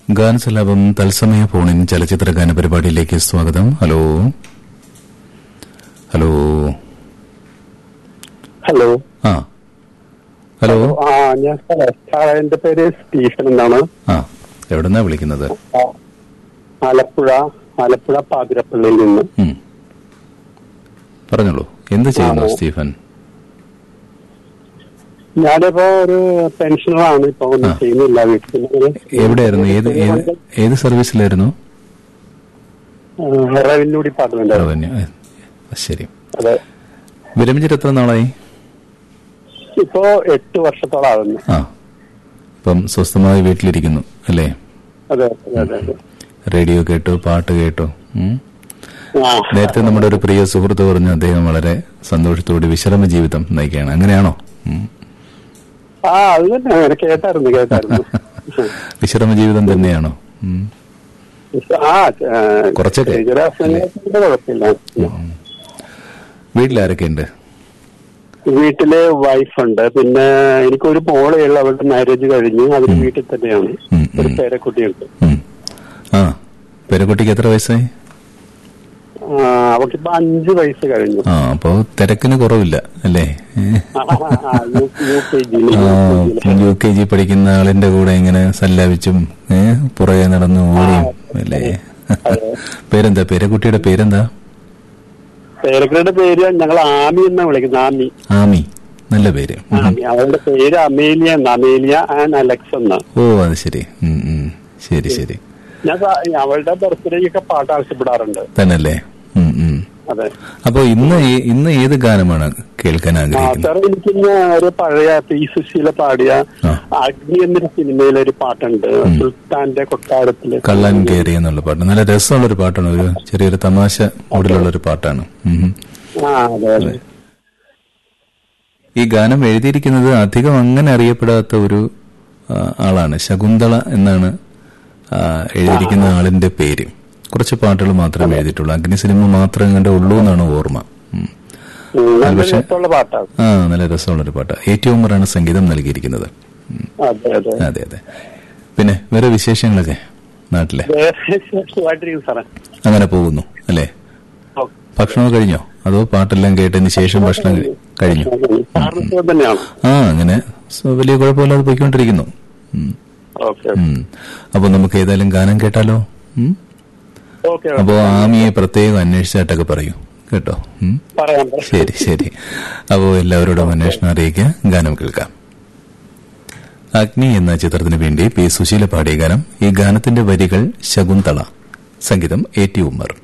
ഗാനസലാപം തത്സമയ ഫോണിൻ ചലച്ചിത്ര ഗാന പരിപാടിയിലേക്ക് സ്വാഗതം ഹലോ ഹലോ ഹലോ ആ ഹലോ ആ ഞാൻ സാറേ സാറേ എന്റെ പേര് സ്റ്റീഫൻ എന്നാണ് ആ എവിടുന്നാ വിളിക്കുന്നത് ആ, ആലപ്പുഴ ആലപ്പുഴ പാതിരപ്പള്ളിയിൽ നിന്ന് ഉം. പറഞ്ഞോളൂ എന്ത് ചെയ്യുന്നു ആ. സ്റ്റീഫൻ ഞാനിപ്പോ ഒരു പെൻഷനറാണ് ഇപ്പൊ ഒന്നും ആ. ചെയ്യുന്നില്ല വീട്ടിൽ പിന്നെ ഒരു- എവിടെയായിരുന്നു ഏത് ഏത് ഏത് സർവീസിലായിരുന്നു ആ, റവന്യൂ ഡിപ്പാർട്ട്മെന്റ് റവന്യൂ ഏ, ശരി അതെ വിരമിച്ചിട്ട് എത്ര നാളായി ഇപ്പോ എട്ട് വർഷത്തോളാവുന്നു ആ ഇപ്പം സ്വസ്ഥമായി വീട്ടിലിരിക്കുന്നു അല്ലേ അതെ അതെ അതെ റേഡിയോ കേട്ടു പാട്ട് കേട്ടു ഉം. ആ. നേരത്തെ നമ്മുടെ ഒരു പ്രിയ സുഹൃത്ത് പറഞ്ഞു അദ്ദേഹം വളരെ സന്തോഷത്തോടെ വിശ്രമ ജീവിതം നയിക്കുകയാണ് അങ്ങനെയാണോ ഉം. ആ അത് തന്നെ അങ്ങനെ കേട്ടായിരുന്നു കേട്ടായിരുന്നു വിശ്രമ ജീവിതം തന്നെയാണോ ഉം. ആ ആ, കുറച്ചൊക്കെ. ചെറിയ അസുഖങ്ങളൊക്കെ കുഴപ്പമില്ല വീട്ടിലാരൊക്കെ ഉണ്ട് വീട്ടില് വൈഫുണ്ട് പിന്നെ എനിക്കൊരു മോളേ ഉള്ളു അവളുടെ മാരേജ് കഴിഞ്ഞു അവര് വീട്ടിൽ തന്നെയാണ് ഉം, ഒരു ഉം. പേരക്കുട്ടിയുണ്ട് ഉം. ആ പേരക്കുട്ടിക്ക് എത്ര വയസ്സായി ആ, അവൾക്കിപ്പോ അഞ്ച് വയസ്സ് കഴിഞ്ഞു ആ അപ്പോ തിരക്കിന് കുറവില്ല അല്ലേ ഏ? ആ, ആ, യു- യു കെ ജിയില്, ആ യു കെ ജിയില്. യു കെ ജി പഠിക്കുന്ന ആളിന്റെ കൂടെ ഇങ്ങനെ സല്ലാപിച്ചും ഏ പുറകെ നടന്നു ഓടിയും അല്ലേ പേരെന്താ പേരക്കുട്ടിയുടെ പേരെന്താ പേരക്കുട്ടിയുടെ പേര് ഞങ്ങൾ ആമി എന്നാ വിളിക്കുന്നത് ആമി ആമി നല്ല പേര് ഉം. ആമി അവളുടെ പേര് അമേലിയ എന്ന അമേലിയ ആൻഡ് അലക്സ് എന്ന ഓ അത് ശരി ഉം, ഉം. ശരി ശരി ഞാൻ സ- അവളുടെ ബർത്ത്ഡേക്കൊക്കെ പാട്ട് ആവശ്യപ്പെടാറുണ്ട് തന്നല്ലേ ഉം, ഉം. അതെ അപ്പൊ ഇന്ന് ഏ- ഇന്ന് ഏത് ഗാനമാണ് കേൾക്കാൻ ആ ആഗ്രഹിക്കുന്നത് സാർ എനിക്കിന്ന് ഒരു പഴയ പി സുശീല പാടിയ ആ. അഗ്നി എന്നൊരു സിനിമയിലെ ഒരു പാട്ടുണ്ട് സുൽത്താന്റെ കൊട്ടാരത്തില് കള്ളൻ കയറി എന്നുള്ള പാട്ട് നല്ല രസമുള്ള ഒരു പാട്ടാണ് ഒരു ചെറിയൊരു തമാശ മൂഡിലുള്ള ഒരു പാട്ടാണ് ഉം, ഉം. ആ അതെ അതെ ഈ ഗാനം എഴുതിയിരിക്കുന്നത് അധികം അങ്ങനെ അറിയപ്പെടാത്ത ഒരു ആ, ആളാണ് ശകുന്തള എന്നാണ് ആ, എഴുതിയിരിക്കുന്ന ആളിന്റെ പേര് കുറച്ച് പാട്ടുകൾ മാത്രമേ എഴുതിയിട്ടുള്ളൂ അഗ്നി സിനിമ മാത്രം കണ്ടേ ഉള്ളൂ എന്നാണ് ഓർമ്മ ഉം. ഉം, നല്ല പക്ഷെ- രസമുള്ള പാട്ടാണ് ആ നല്ല രസമുള്ള ഒരു പാട്ട് എ ടി ഉമറാണ് സംഗീതം നൽകിയിരിക്കുന്നത് ഉം. അതെ അതെ അതെ അതെ പിന്നെ വേറെ വിശേഷങ്ങളൊക്കെ നാട്ടിലെ വേറെ സുഖമായിട്ടിരിക്കും സാറേ അങ്ങനെ പോകുന്നു അല്ലേ ഓ. ഭക്ഷണം കഴിഞ്ഞോ അതോ പാട്ടെല്ലാം കേട്ടതിന് ശേഷം ഭക്ഷണം കഴി- കഴിഞ്ഞു സാറിന് സുഖം തന്നെയാണ് ആ അങ്ങനെ സ- വലിയ കുഴപ്പമില്ലാതെ പോയിക്കൊണ്ടിരിക്കുന്നു ഉം. ഓക്കെ ഉം. അപ്പൊ നമുക്ക് ഏതായാലും ഗാനം കേട്ടാലോ ഉം? ഓക്കെ അപ്പോ ആമിയെ പ്രത്യേകം അന്വേഷിച്ചായിട്ടൊക്കെ പറയൂ കേട്ടോ ഉം? പറയാം പറയാം. ശരി ശരി അപ്പോ എല്ലാവരോടും അന്വേഷണം അറിയിക്കുക ഗാനം കേൾക്കാം അഗ്നി എന്ന ചിത്രത്തിന് വേണ്ടി പി സുശീല പാടിയ ഗാനം ഈ ഗാനത്തിന്റെ വരികൾ ശകുന്തള സംഗീതം എ ടി ഉമ്മർ